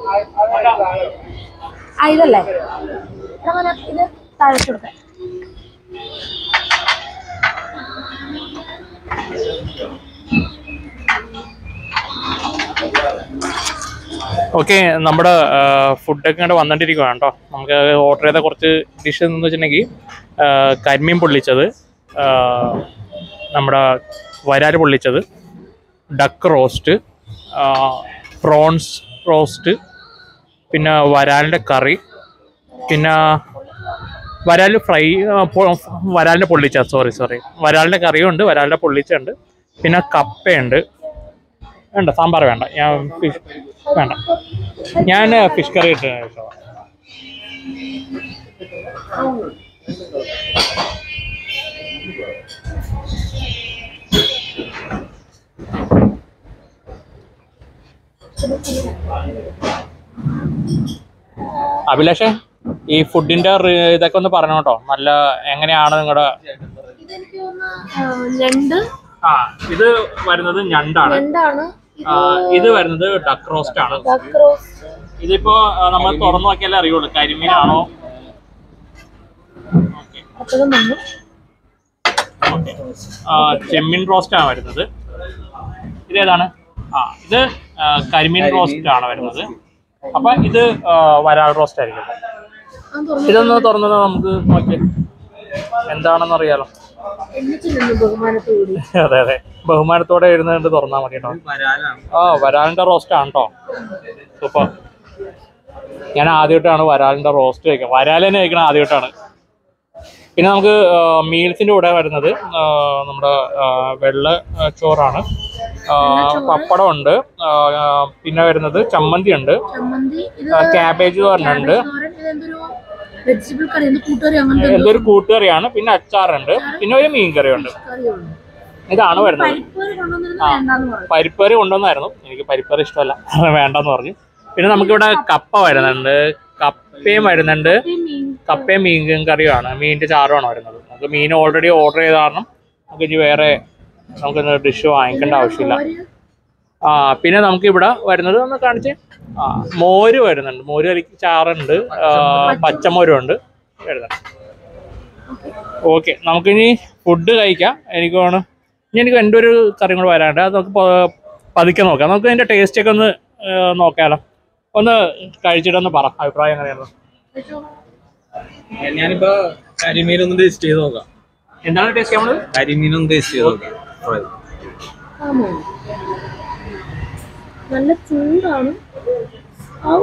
ആ ഇതല്ലേ എടാ മോനെ, ഇത് താഴോട്ട് കൊടുക്കാൻ ഓക്കെ നമ്മുടെ ഫുഡൊക്കെ ഇങ്ങോട്ട് വന്നിട്ടിരിക്കുകയാണ് കേട്ടോ നമുക്ക് ഓർഡർ ചെയ്ത കുറച്ച് ഡിഷ് എന്ന് വെച്ചിട്ടുണ്ടെങ്കിൽ ആ, കരിമീൻ പൊള്ളിച്ചത് ആ, നമ്മുടെ വരാല് പൊള്ളിച്ചത് ഡക്ക് റോസ്റ്റ് പ്രോൺസ് റോസ്റ്റ് പിന്നെ വരാലിൻ്റെ കറി പിന്നെ വരാല് ഫ്രൈ ആ, പൊ- വരാലിൻ്റെ പൊള്ളിച്ച സോറി സോറി വരാലിൻ്റെ കറിയുണ്ട് വരാലിൻ്റെ പൊള്ളിച്ചുണ്ട് പിന്നെ കപ്പയുണ്ട് വേണ്ട സാമ്പാർ വേണ്ട ഞാൻ ഫിഷ് വേണ്ട ഞാൻ ഫിഷ് കറി ഇട്ട് കഴിച്ചോളാം അഭിലാഷേ ഈ ഫുഡിന്റെ റി- ഇതൊക്കെ ഒന്ന് പറഞ്ഞു കേട്ടോ നല്ല എങ്ങനെയാണ് നിങ്ങളുടെ ഇതെനിക്ക് തോന്നുന്നു ഞണ്ട് ആ ഇത് വരുന്നത് ഞണ്ടാണ് ഞണ്ടാണ് ആ, ഇത് വരുന്നത് ഡക്ക് റോസ്റ്റ് ആണ് ഡക്ക് റോസ്റ്റ് ഇതിപ്പോ ആ, നമ്മൾ തുറന്നു നോക്കിയാലേ അറിയുള്ളൂ കരിമീനാണോ അപ്പോഴും വന്നു ആ, ചെമ്മീൻ റോസ്റ്റ് ആണ് വരുന്നത് ഇത് ഏതാണ് ആ ഇത് ആ, കരിമീൻ റോസ്റ്റ് ആണ് വരുന്നത് അപ്പൊ ഇത് ആ, വരാൽ റോസ്റ്റ് ആയിരിക്കും ആ തുറന്നു ഇതൊന്ന് തുറന്നത് നമുക്ക് നോക്കി എന്താണെന്ന് അറിയാലോ എന്നിട്ട് ബഹുമാനത്തോടി അതെ അതെ ബഹുമാനത്തോടെ എഴുന്നേറ്റ് തുറന്നാൽ മതി കേട്ടോ ആ വരാലിന്റെ റോസ്റ്റ് ആണ് കേട്ടോ സൂപ്പർ ഞാൻ ആദ്യമായിട്ടാണ് വരാലിന്റെ റോസ്റ്റ് കഴിക്കുന്നത് വരാലിനെ കഴിക്കണം ആദ്യമായിട്ടാണ് പിന്നെ നമുക്ക് മീൽസിന്റെ കൂടെ വരുന്നത് ആ, നമ്മുടെ ആ, വെള്ള ആ, ചോറാണ് ആ, പപ്പടം ഉണ്ട് ആ, ആ, പിന്നെ വരുന്നത് ചമ്മന്തി ഉണ്ട് ചമ്മന്തി ഇത് ക്യാബേജ് തോരനുണ്ട് തോരൻ, ഇതെന്തൊരു വെജിറ്റബിൾ കറി എന്ത് കൂട്ടുകറി അങ്ങനത്തെ എന്തോ എന്തൊരു കൂട്ടുകറിയാണ് പിന്നെ അച്ചാറുണ്ട് പിന്നെ ഒരു മീൻ കറിയുണ്ട് കറിയുണ്ട് ഇതാണ് വരുന്നത് പരിപ്പ് കറി കൊണ്ടുവന്നിരുന്നത് വേണ്ടാന്ന് പറഞ്ഞു പരിപ്പേറി കൊണ്ടുവന്നായിരുന്നു എനിക്ക് പരിപ്പേറി ഇഷ്ടമല്ല വേണ്ടെന്ന് പറഞ്ഞു പിന്നെ നമുക്കിവിടെ കപ്പ വരുന്നുണ്ട് കപ്പയും വരുന്നുണ്ട് ഈ മീൻ കപ്പയും മീൻ കറിയുമാണ് മീനിന്റെ ചാറുമാണ് വരുന്നത് നമുക്ക് മീൻ ഓൾറെഡി ഓർഡർ ചെയ്ത കാരണം നമുക്ക് ഇനി വേറെ നമുക്ക് ഡിഷ് വാങ്ങിക്കേണ്ട ആവശ്യമില്ല മോര് ആ പിന്നെ നമുക്ക് ഇവിടെ വരുന്നത് ഒന്ന് കാണിച്ച് ആ മോര് വരുന്നുണ്ട് മോര് കറിക്ക് ചാറുണ്ട് ആ, പച്ചമോരും ഉണ്ട് വരുന്നുണ്ട് ഓക്കെ നമുക്കിനി ഫുഡ് കഴിക്കാം എനിക്ക് വേണം ഇനി എനിക്ക് എൻ്റെ ഒരു കറിയും കൂടെ വരാനുണ്ട് അത് നമുക്ക് പ- പതുക്കെ നോക്കാം നമുക്ക് അതിൻ്റെ ടേസ്റ്റ് ഒക്കെ ഒന്ന് ആ, നോക്കാലോ ഒന്ന് കഴിച്ചിട്ടൊന്ന് പറ അഭിപ്രായം എങ്ങനെയാണ് വെച്ചോളൂ. ഞാനിപ്പോ കരിമീൻ ഒന്ന് ടേസ്റ്റ് ചെയ്ത് നോക്കാം എന്താണ് ടേസ്റ്റ് നമ്മൾ കരിമീൻ ഒന്ന് ടേസ്റ്റ് ചെയ്ത് നോക്കാം ആമോ നല്ല ചൂടാണ് ഔ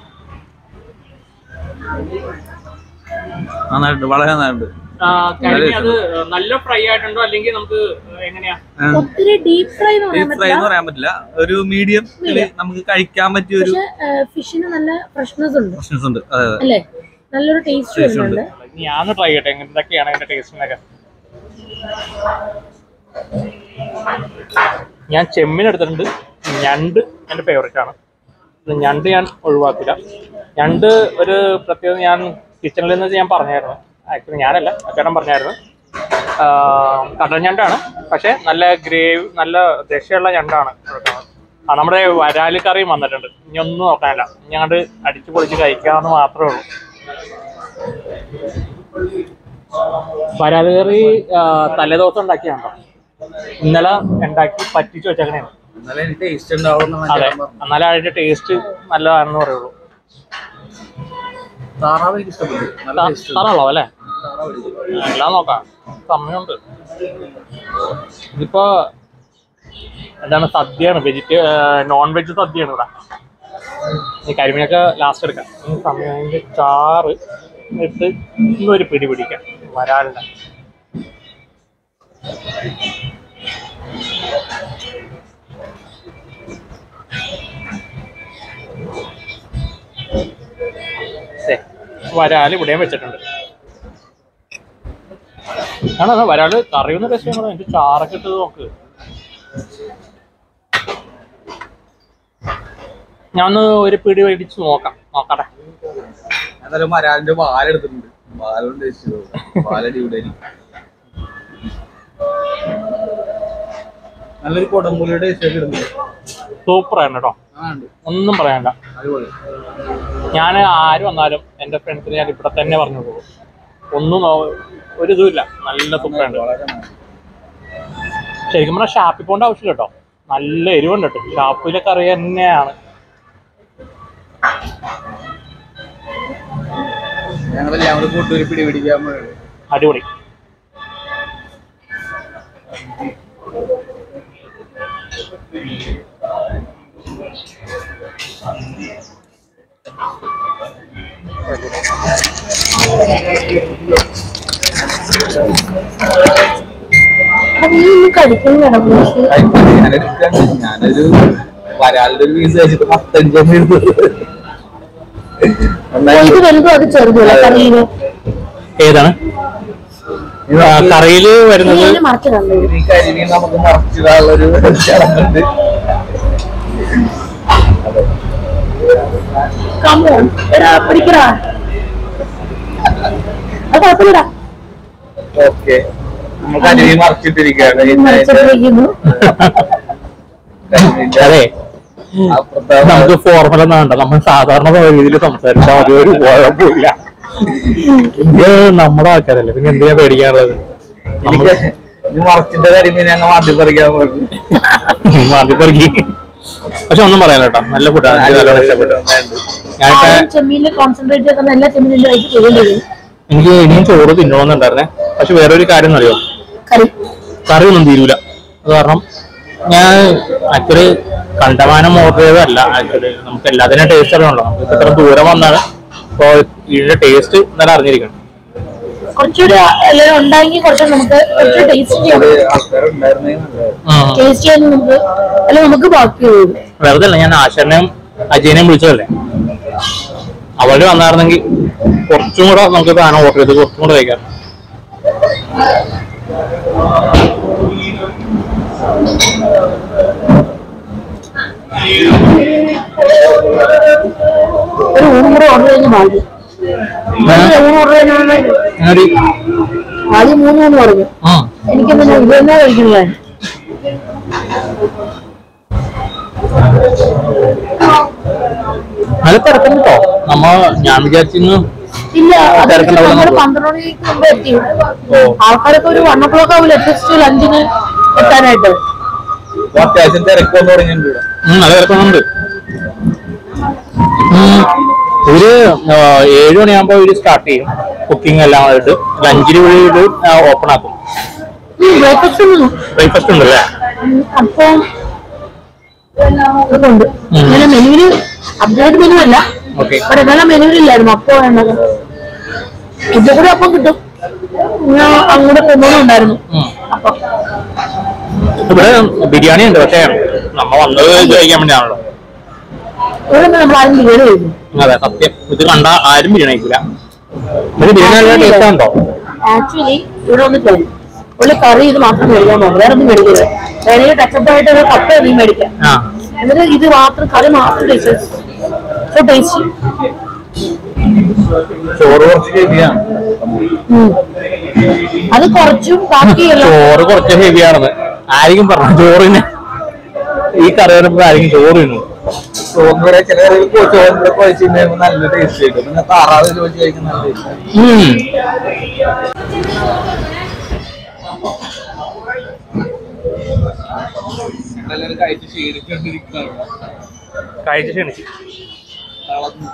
നന്നായിട്ട് വളരെ നന്നായിട്ട് കരിമീൻ അത് നല്ല ഫ്രൈ ആയിട്ടുണ്ടോ അല്ലെങ്കിൽ നമുക്ക് എങ്ങനെയാ ഒത്തിരി ഡീപ് ഫ്രൈ എന്ന് പറയാൻ ഡീപ് ഫ്രൈ പറ്റില്ല എന്ന് പറയാൻ പറ്റില്ല ഒരു മീഡിയം നമുക്ക് കഴിക്കാൻ പറ്റിയ ഒരു പക്ഷെ ഫിഷിന് നല്ല ഫ്രഷ്നെസ് ഉണ്ട് പ്രശ്നസ് ഉണ്ട് അതെ അതെ അല്ലേ നല്ലൊരു ടേസ്റ്റ് Taste ഉണ്ട്. വരുന്നുണ്ട് ഞാൻ ട്രൈ ചെയ്യട്ടെ എന്തൊക്കെയാണ് അതിന്റെ ടേസ്റ്റിനൊക്കെ ഞാൻ ചെമ്മീൻ എടുത്തിട്ടുണ്ട് ഞണ്ട് എൻ്റെ ഫേവറേറ്റ് ആണ് ഇത് ഞണ്ട് ഞാൻ ഒഴിവാക്കില്ല ഞണ്ട് ഒരു പ്രത്യേകത ഞാൻ കിച്ചണിൽ നിന്ന് ഞാൻ പറഞ്ഞായിരുന്നു ആക്ച്വലി ഞാനല്ല അച്ഛനും പറഞ്ഞായിരുന്നു ആ, കടൽ ഞണ്ടാണ് പക്ഷെ നല്ല ഗ്രേവി നല്ല ദശയുള്ള ഞണ്ടാണ് കൊടുക്കുന്നത്. ആ നമ്മുടെ വരാല് കറിയും വന്നിട്ടുണ്ട് ഇനി ഒന്നും നോക്കാനില്ല ഇനി അങ്ങോട്ട് അടിച്ചു പൊളിച്ച് കഴിക്കാമെന്ന് മാത്രമേ ഉള്ളൂ വരാല് കറി ആ, തലേദിവസം ഉണ്ടാക്കിയാണോ ഇന്നലെ ഉണ്ടാക്കി പറ്റിച്ചു വെച്ചേക്കണേണ് എന്നാലേ എനിക്ക് ടേസ്റ്റ് ഉണ്ടാവുള്ളൂ അതെ എന്നാലേ അതിന്റെ ടേസ്റ്റ് നല്ലതാണെന്ന് പറയുള്ളൂ താറാവ് എനിക്ക് ഇഷ്ടപ്പെട്ടു നല്ല ടേസ്റ്റ് തറല്ലോ അല്ലേ എല്ലാം നോക്കാം സമയമുണ്ട് ഇതിപ്പോ എന്താണ് സദ്യയാണ് വെജിറ്റേ നോൺ വെജ് സദ്യയാണ് ഇവിടെ ഈ കരിമീനൊക്കെ ലാസ്റ്റ് എടുക്കാം ഈ സമയം അതിന്റെ ചാറ് ഇട്ട് ഇന്നൊരു പിടി പിടിക്കാം വരാനുണ്ട് ദേ, വരാല് ഇവിടെയും വെച്ചിട്ടുണ്ട് ആണോ അതാ വരാല് കറിയൊന്നും ടേസ്റ്റ് ചെയ്യാൻ എനിക്ക് ചാറൊക്കെ ഇട്ട് നോക്ക് ഞാൻ ഒന്ന് ഒരു പിടി മേടിച്ച് നോക്കാം നോക്കട്ടെ എന്നാലും മരാലിന്റെ പാലെടുത്തിട്ടുണ്ട് പാലോണ്ട് ടേസ്റ്റ് ചെയ്ത് നോക്കാം പാലടി ഇവിടെ നല്ലൊരു കൊടമ്പുലിയുടെ ടേസ്റ്റ് ഒക്കെ ഇടുന്നുണ്ട് സൂപ്പറാണ് കേട്ടോ ആ ഉണ്ട് ഒന്നും പറയാനില്ല അടിപൊളി ഞാൻ ആര് വന്നാലും എൻ്റെ ഫ്രണ്ട്സിന് ഞാൻ ഇവിടെ തന്നെ പറഞ്ഞു പോകും ഒന്നും നോ ഒരു ഇതുമില്ല നല്ല സൂപ്പറാണ് വളരെ നന്നായി. ശരിക്കും പറഞ്ഞാൽ ഷാപ്പിൽ പോകേണ്ട ആവശ്യമില്ല കേട്ടോ നല്ല എരിവുണ്ട് കേട്ടോ ഷാപ്പിലെ കറി തന്നെയാണ് ഞങ്ങളെല്ലാം കൂടി കൂട്ടൂരി പിടി പിടിക്കാൻ പോയത് അടിപൊളി അത് നീ ഇന്ന് കഴിക്കുന്നു കിടന്നു ഞാനെടുക്കാൻ ഞാനൊരു വരാളുടെ ഒരു പീസ് കഴിച്ചിട്ട് പത്തഞ്ചെണ്ണം എടുത്തത് ഇത് വലുതും അത് ചെറുതും കറിയില് ഏതാണ് കറിയിൽ വരുന്നത് ഇതിന് മറച്ചു കണ്ടു ഈ കരിമീൻ നമുക്ക് മറച്ചിടാനുള്ളൊരു ചടങ്ങുണ്ട് കമ്മോൺ എടാ പിടിക്കടാ അത് കുഴപ്പമില്ലടാ ഓക്കെ നമ്മൾ കരിമീൻ മറച്ചിട്ടിരിക്കുകയാണ് ഇതിന്റെ മറിച്ചിട്ടിരിക്കുന്നു കരിമീന്റെ അതെ അപ്പുറത്തെ നമുക്ക് ഫോർമുല ഒന്നും വേണ്ട നമ്മൾ സാധാരണ രീതിയിൽ സംസാരിച്ചാൽ മതി ഒരു കുഴപ്പമില്ല ഇത് നമ്മുടെ ആൾക്കാരല്ലേ പിന്നെ എന്തിനാ പേടിക്കാനുള്ളത് എനിക്ക് ഈ മറച്ചിന്റെ കരിമീൻ ഞങ്ങൾ മാറ്റി പറിക്കാൻ പോയി മാതിപ്പറക്കി പക്ഷെ ഒന്നും പറയാനില്ല കേട്ടോ നല്ല ഫുഡാണ് എനിക്ക് നല്ലോണം ഇഷ്ടപ്പെട്ടു ഞാനൊക്കെ ആദ്യം ചെമ്മീനിൽ കോൺസെൻട്രേറ്റ് ചെയ്ത എല്ലാ ചെമ്മീനിന്റെ വൈകി ചെയ്യേണ്ടത് എനിക്ക് ഇനിയും ചോറ് തിന്നണമെന്നുണ്ടായിരുന്നേ പക്ഷെ വേറൊരു കാര്യം എന്നറിയോ കറി കറി ഒന്നും തീരൂല അത് കാരണം ഞാൻ ആക്ച്വലി കണ്ടമാനം ഓർഡർ ചെയ്തതല്ല ആക്ച്വലി നമുക്ക് എല്ലാത്തിനും ടേസ്റ്റ് അറിയണല്ലോ നമുക്ക് ഇത്ര ദൂരം വന്നാണ് അപ്പോൾ ഇതിന്റെ ടേസ്റ്റ് നല്ല അറിഞ്ഞിരിക്കണം കുറച്ചുകൂടി എല്ലാവരും ഉണ്ടാക്കി കുറച്ച് നമുക്ക് കുറച്ച് ടേസ്റ്റ് ചെയ്യാം ആൾക്കാരുണ്ടായിരുന്നേ നല്ലതായിരുന്നു. ഉം. ടേസ്റ്റ് ചെയ്യാൻ നമുക്ക് അല്ല നമുക്ക് ബാക്കി വരും വെറുതെ അല്ല ഞാൻ ആശാനെയും അജയനെയും വിളിച്ചതല്ലേ അവര് വന്നായിരുന്നെങ്കിൽ കുറച്ചും കൂടെ നമുക്ക് സാധനം ഓർഡർ ചെയ്ത് കുറച്ചും കൂടെ കഴിക്കാം ഒരു ഊണും കൂടെ ഓർഡർ ചെയ്യുന്ന ഭാഗ്യം ഒരു ഊണ് ഓർഡർ ചെയ്യുന്ന ഞാനൊരു ആദ്യം മൂന്ന് മൂന്ന് പറഞ്ഞു ഉം. എനിക്കെന്താ ഇത് തന്നെ കഴിക്കുന്നത് നല്ല തിരക്കുണ്ട് കേട്ടോ നമ്മ ഞാൻ വിചാരിച്ചിരുന്നു ഇല്ല അത് തിരക്കുണ്ടാവില്ല നമ്മള് നമുക്ക്. പന്ത്രണ്ട് മണിക്ക് മുമ്പ് എത്തി ഓ. ആൾക്കാരൊക്കെ ഒരു വൺ ഓ ക്ലോക്ക് ആവില്ല അറ്റ്ലീസ്റ്റ് ലഞ്ചിന് എത്താനായിട്ട് ഇപ്പൊ അത്യാവശ്യം തിരക്കൊന്നും തുടങ്ങിയിട്ടുണ്ട് ഇവിടെ. ഉം, നല്ല തിരക്കുന്നുണ്ട് ഉം. ഒരു ആ, ഏഴ് മണിയാകുമ്പോൾ ഇവര് സ്റ്റാർട്ട് ചെയ്യും കുക്കിംഗ് എല്ലാം ആയിട്ട് ലഞ്ചിന് വഴി ഓപ്പൺ ആക്കും ബ്രേക്ക്ഫാസ്റ്റ് ബ്രേക്ക്ഫാസ്റ്റ് ഉണ്ടല്ലേ അപ്പം ഇതുണ്ട് ഉം. ഇങ്ങനെ മെനുവിന് അപ്ഡേറ്റ് മെനു അല്ല ഓക്കെ ഇവിടെ ഇതെല്ലാം മെനുവിലില്ലായിരുന്നു അപ്പം വേണ്ടത് ഇതിന്റെ കൂടെ അപ്പം കിട്ടും ഞാൻ അങ്ങോട്ട് കൊണ്ടുപോകുന്നുണ്ടായിരുന്നു അപ്പം ഇവിടെ ബിരിയാണി ഉണ്ട് പക്ഷേ നമ്മ വന്നത് ഇത് കഴിക്കാൻ വേണ്ടിയാണല്ലോ ഇവിടെ നമ്മൾ ആരും ബിരിയാണി കഴിക്കും അതെ സത്യം ഇത് കണ്ട ആരും ബിരിയാണി കഴിക്കില്ല ഇത് ബിരിയാണി നല്ല ടേസ്റ്റ് ഉണ്ടോ ആക്ച്വലി ഇവിടെ വന്നിട്ട് ഉള്ളി കറി ഇത് മാത്രം മേടിക്കാൻ പോകും വേറെ ഒന്നും മേടിക്കരുത് വേണമെങ്കിൽ ടച്ചപ്പായിട്ട് ഒരു കപ്പ നീ മേടിക്കാം ആ എന്നിട്ട് ഇത് മാത്രം കറി മാത്രം ടേസ്റ്റ് സോ ടേസ്റ്റി ചോറ് കുറച്ച് ഹെവിയാണ് അത് കുറച്ചും ബാക്കിയെല്ലാം ചോറ് കുറച്ച് ഹെവിയാണെന്ന് ആരെങ്കിലും പറഞ്ഞു ചോറിന് ഈ കറി വരുമ്പോ ആരെങ്കിലും ചോറ് തിന്നു ചോറിന് കൂടെ ചില കറികൾ ചോറിന് കൂടെ കുഴച്ച് കഴിയുമ്പോൾ നല്ല ടേസ്റ്റ് കിട്ടും പിന്നെ താറാവ് ചോദിച്ച് കഴിക്കുന്ന നല്ല ടേസ്റ്റ് ഉം. എല്ലാവരും കഴിച്ച് ക്ഷീണിച്ചുകൊണ്ടിരിക്കുകയാണ് കഴിച്ച് ക്ഷണിച്ചു തളർന്നു.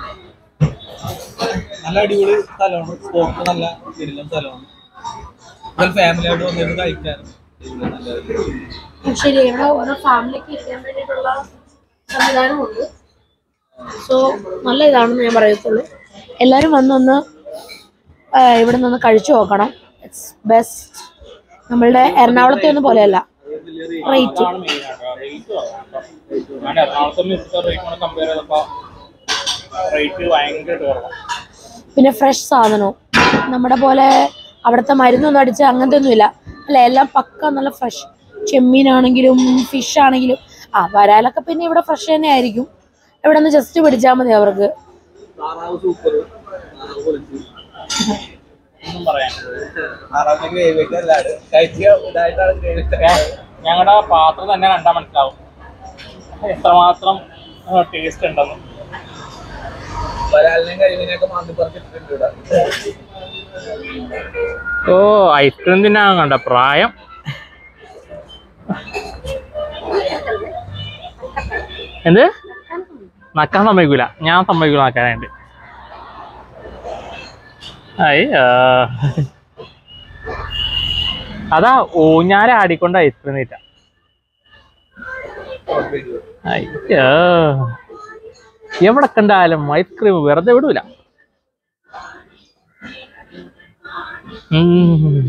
നല്ല അടിപൊളി സ്ഥലമാണ് സ്പോട്ട് നല്ല കിടിലൻ സ്ഥലമാണ് ഫാമിലി ആയിട്ട് വന്നിട്ട് കഴിക്കാനും ഇവിടെ നല്ല ശരി ഇവിടെ ഓരോ ഫാമിലിക്ക് ഇരിക്കാൻ വേണ്ടിയിട്ടുള്ള സംവിധാനമുണ്ട് സോ നല്ല ഇതാണെന്ന് ഞാൻ പറയത്തുള്ളൂ എല്ലാവരും വന്നൊന്ന് ആ, ഇവിടെ നിന്ന് കഴിച്ചു നോക്കണം ഇറ്റ്സ് ബെസ്റ്റ് നമ്മളുടെ എറണാകുളത്തെ ഒന്നും പോലെയല്ല റേറ്റ് ഞാൻ എറണാകുളത്തെ റേറ്റ് കമ്പയർ ചെയ്തപ്പോ റേറ്റ് ഭയങ്കരമായിട്ട് കുറവാണ് പിന്നെ ഫ്രഷ് സാധനവും നമ്മുടെ പോലെ അവിടുത്തെ മരുന്നൊന്നും അടിച്ച് അങ്ങനത്തെ ഒന്നുമില്ല അല്ല എല്ലാം പക്ക നല്ല ഫ്രഷ് ചെമ്മീനാണെങ്കിലും ഫിഷ് ആണെങ്കിലും ആ വരാലൊക്കെ പിന്നെ ഇവിടെ ഫ്രഷ് തന്നെ ആയിരിക്കും ഇവിടെ നിന്ന് ജസ്റ്റ് പിടിച്ചാൽ മതി അവർക്ക് താറാവ് സൂപ്പർ താറാവ് പൊളിച്ചു ഒന്നും പറയാൻ താറാവിന്റെ ഗ്രേവി ഒക്കെ അല്ലാണ്ട് കഴിക്കുക ഇതായിട്ടാണ് ഗ്രേവി ഞങ്ങളുടെ പാത്രം തന്നെ കണ്ടാൽ മനസ്സിലാവും എത്രമാത്രം ടേസ്റ്റ് ഉണ്ടെന്ന് വരാലിനെയും കരിമീനെയൊക്കെ മാന്തി പറിച്ചിട്ടുണ്ട് ഇവിടെ ഓ ഐസ്ക്രീം തിന്നാൻ കണ്ട പ്രായം എന്ത് നക്കാൻ സമ്മതിക്കൂല ഞാൻ സമ്മതിക്കൂല നക്കാനായിട്ട് അയ്യ അതാ ഊഞ്ഞാല ആടിക്കൊണ്ട് ഐസ്ക്രീം തീറ്റ അയ്യോ എവിടെ കണ്ടാലും ഐസ്ക്രീം വെറുതെ വിടൂല ഉം.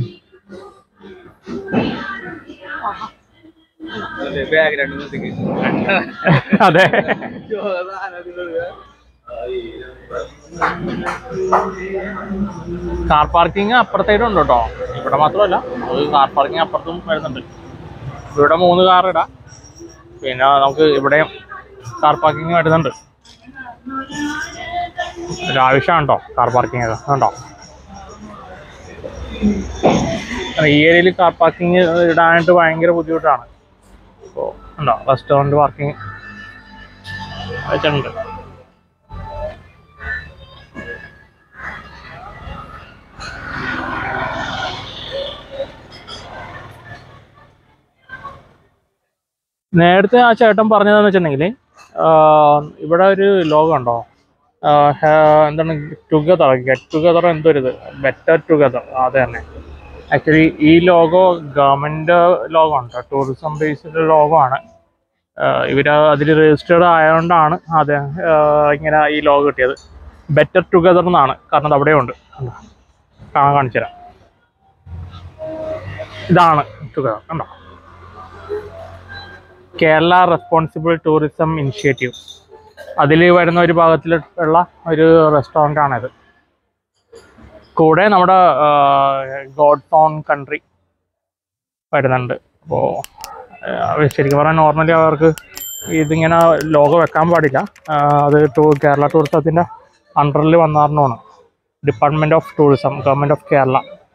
ബാഗ് രണ്ട് നിർത്തിക്ക് അതെ കാർ പാർക്കിംഗ് അപ്പുറത്തേക്കും ഉണ്ട് കേട്ടോ ഇവിടെ മാത്രമല്ല അത് കാർ പാർക്കിംഗ് അപ്പുറത്തും വരുന്നുണ്ട് ഇവിടെ മൂന്ന് കാർ ഇടാം പിന്നെ നമുക്ക് ഇവിടെയും കാർ പാർക്കിംഗ് വരുന്നുണ്ട് ഒരു ആവശ്യമാണ് കേട്ടോ കാർ പാർക്കിംഗ് ഒക്കെ ഉണ്ടോ ഈ ഏരിയയിൽ കാർ പാർക്കിംഗ് ഇടാനായിട്ട് ഭയങ്കര ബുദ്ധിമുട്ടാണ് അപ്പോൾ ഉണ്ടോ റെസ്റ്റോറൻറ്റ് പാർക്കിംഗ് വെച്ചിട്ടുണ്ട് നേരത്തെ ആ ചേട്ടൻ പറഞ്ഞതെന്ന് വെച്ചിട്ടുണ്ടെങ്കിൽ ഇവിടെ ഒരു ലോഗോ ഉണ്ടോ ആ, ഹ- എന്താണ് ടുഗദർ ഗെറ്റ് ടുഗദർ എന്തോ ഒരു ഇത് ബെറ്റർ ടുഗദർ അത് തന്നെ ആക്ച്വലി ഈ ലോഗോ ഗവൺമെൻറ് ലോഗോ ഉണ്ട് ടൂറിസം ബേസ്ഡ് ലോഗോ ആണ് ഇവർ അതിൽ രജിസ്റ്റേർഡ് ആയതുകൊണ്ടാണ് അത് ഇങ്ങനെ ഈ ലോഗോ കിട്ടിയത് ബെറ്റർ ടുഗദർ എന്നാണ് കാരണം അത് അവിടെയുണ്ട് കണ്ടോ? കാണാൻ കാണിച്ചു തരാം ഇതാണ് ടുഗദർ കണ്ടോ കേരള റെസ്പോൺസിബിൾ ടൂറിസം ഇനിഷ്യേറ്റീവ് അതിൽ വരുന്ന ഒരു ഭാഗത്തിൽ ഉള്ള ഒരു റെസ്റ്റോറൻ്റ് ആണിത് കൂടെ നമ്മുടെ ഗോഡ്സ് ഓൺ കൺട്രി വരുന്നുണ്ട് അപ്പോൾ ശരിക്കും പറഞ്ഞാൽ നോർമലി അവർക്ക് ഇതിങ്ങനെ ലോഗോ വെക്കാൻ പാടില്ല ആ, അത് ടൂ കേരള ടൂറിസത്തിൻ്റെ അണ്ടറിൽ വന്നാറിനാണ് department of tourism government of Kerala